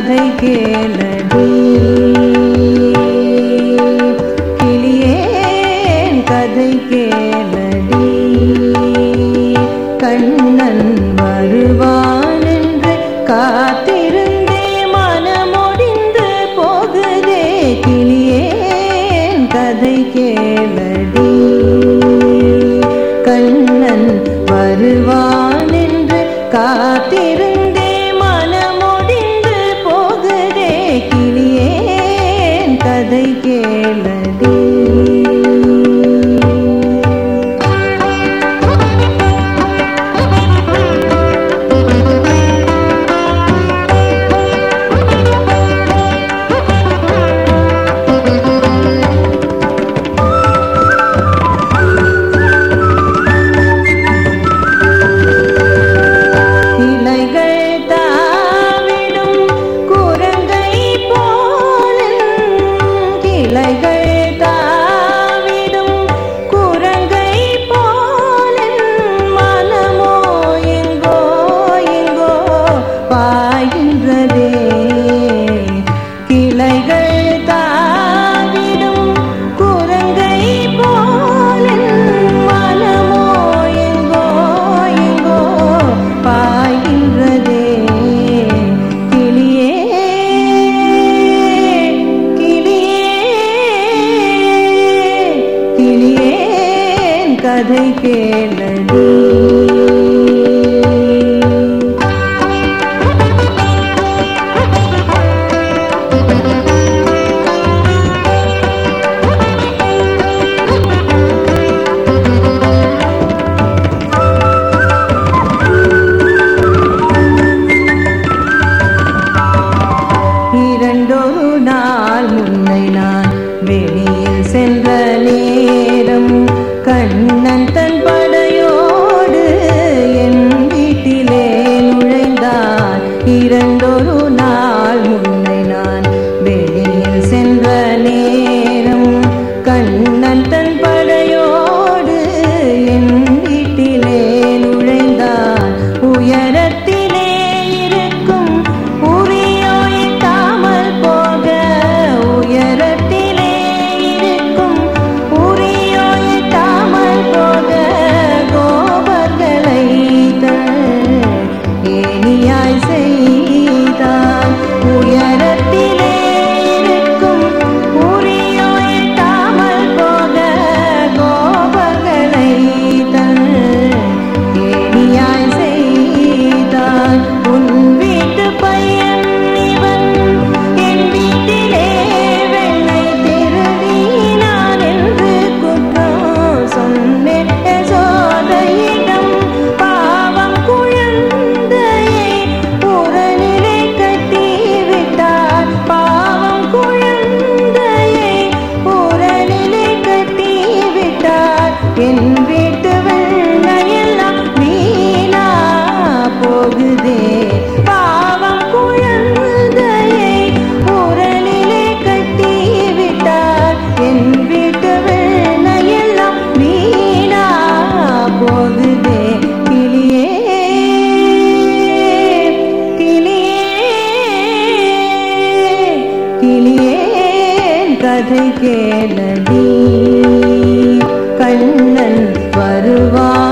கதை கேளடி கிளியேன் கதை கேளடி கண்ணன் வருவான் என்று காத்திருந்தே மனமொடிந்து போகுதே கிளியேன் கதை கேளடி கண்ணன் வருவான் என்று காத்திருந்தே மனமொடிந்து போகுதே கிளியேன் கதை கேளடி இலைகள் தாவிடும் குரங்கை போல கிளைகள் தாவிடும் குரங்கை போல மனமோ எங்கோ எங்கோ பாய்கின்றதே கிளைகள் தாவிடும் குரங்கை போல மனமோ எங்கோ எங்கோ பாய்கின்றதே கிளியே கிளியே கிளியேன் கதை கேளடி இரண்டொரு நாள் முன்னை நான் வெளியில் சென்ற நேரம் கண்ணன் தன் படையோடு என் வீட்டிலே நுழைந்தான் இரண்டொரு நாள் முன்னை நான் வெளியில் சென்ற நேரம் கண்ணன் தன் படையோடு என் வீட்டிலே நுழைந்தான் உயரத்திலே இருக்கும் உரியோய் தாமல் போக உயரத்திலே இருக்கும் உரியோய் தாமல் போக கோபர்களை ஏனியாய் செய்தான் உயரத்திலே இருக்கும் உரியோய் தாமல் போக கோபர்களை ஏனியாய் செய்தான் உன் வீட்டு பையன் இவன் என் வீட்டிலே வெள்ளை திருடினான் என்று குற்றம் சொன்னேன் சோதையிடம் பாவம் குழந்தையை உரலிலே கட்டி விட்டார் பாவம் குழந்தையை உரலிலே கட்டி விட்டார் என் வீட்டு வெள்ளையெல்லாம் வீணா போகுதே பாவம் குழந்தையை உரலிலே கட்டி விட்டார் என் வீட்டு வெள்ளையெல்லாம் வீணா போகுதே கிளியே கிளியே கிளியேன் கதை கேளடி கண்ணன் வருவான்